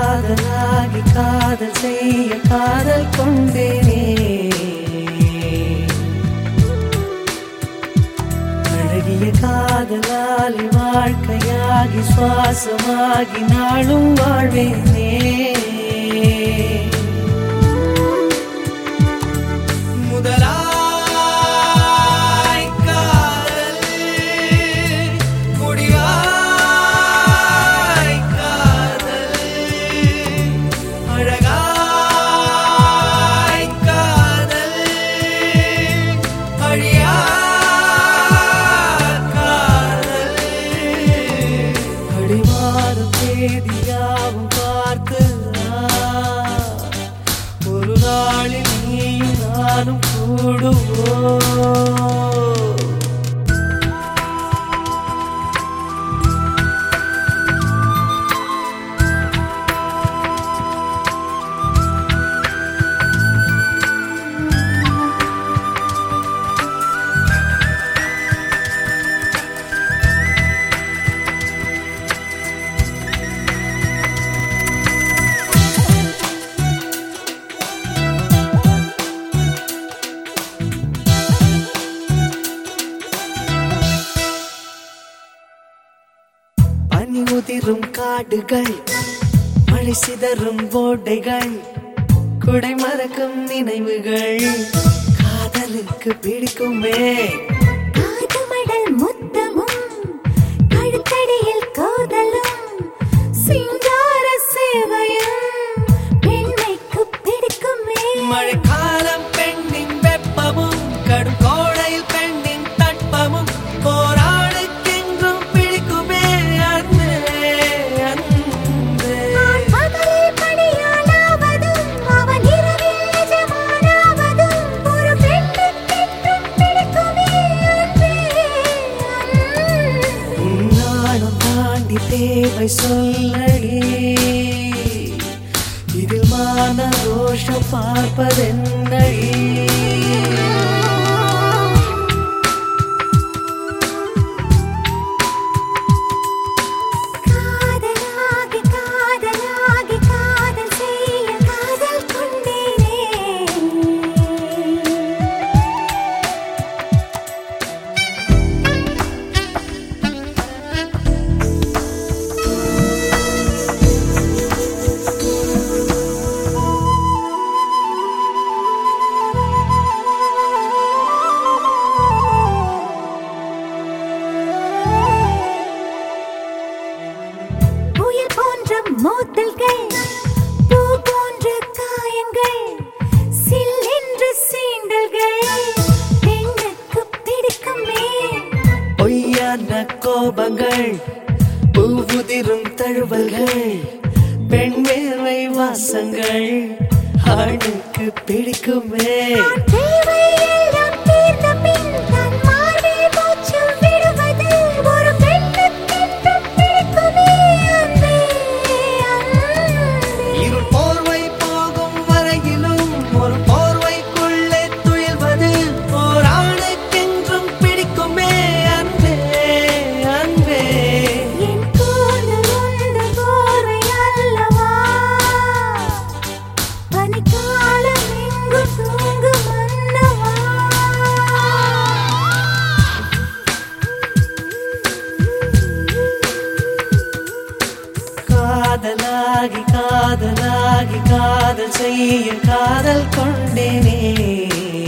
காதலாகி காதல் செய்ய காதல் கொண்டேனே அழகிய காதலாலி வாழ்க்கையாகி சுவாசமாகி நாளும் வாழ்வேனே முதலாய் காதல் முடிவாய் காதல் அழகாய் காதல் அழியா காதல் அடிவாரம் தேதியாவும் பார்த்து ஒரு நாளில் நீயும் நானும் கூடுவோம் பனி உதிரும் காடுகள் மழை சிதறும் ஓடைகள் குடை மறக்கும் நினைவுகள் காதலுக்கு பிடிக்குமே காதுமடல் முத்தமும் கழுத்தடியில் கோதலும் சிங்கார சேவையும் பெண்மைக்கு பிடிக்குமே மழைக்காலம் பெண்ணின் வெப்பமும் கடும் கோடையில் பெண்ணின் தட்பமும் போராடுக்கென்றும் பிடிக்குமே அன்பே அன்பே நான் பகலில் பணியாளாவதும் அவன் இரவில் நிஜமானாவதும் ஒரு பெண்ணுக்கென்றும் பிடிக்குமே அன்பே அன்பே உன்னாடம் தாண்டி தேவை சொல்லடி இதில் மான ரோஷம் பார்ப்பதென்னடி காதலாகி காதலாகி காதல் செய்ய காதல் கொண்டேனே புயல் போன்ற மோதல்கள் பூ போன்ற காயங்கள் சில்லென்ற சீண்டல்கள் பெண்ணுக்கு பிடிக்குமே பொய்யான கோபங்கள் பூவுதிரும் தழுவல்கள் பெண் மேல்வை வாசங்கள் ஆணுக்கு பிடிக்குமே நான் தேவை எல்லாம் தீர்ந்த பின் தன் மார்பில் மூச்சு விடுவது ஒரு பெண்ணுக்கென்றும் பிடிக்குமே அன்பே அன்பே இருள் போர்வை போகும் வரையிலும் ஒரு போர்வைக்குள்ளே துயில்வது போராடுக்கென்றும் பிடிக்குமே அன்பே அன்பே என் கூந்தல் உந்த போர்வை அல்லவா பனிக்காலம் எங்கும் தூங்கும் மன்னவா காதலாகி காதலாகி காதல் செய்ய காதல் கொண்டேனே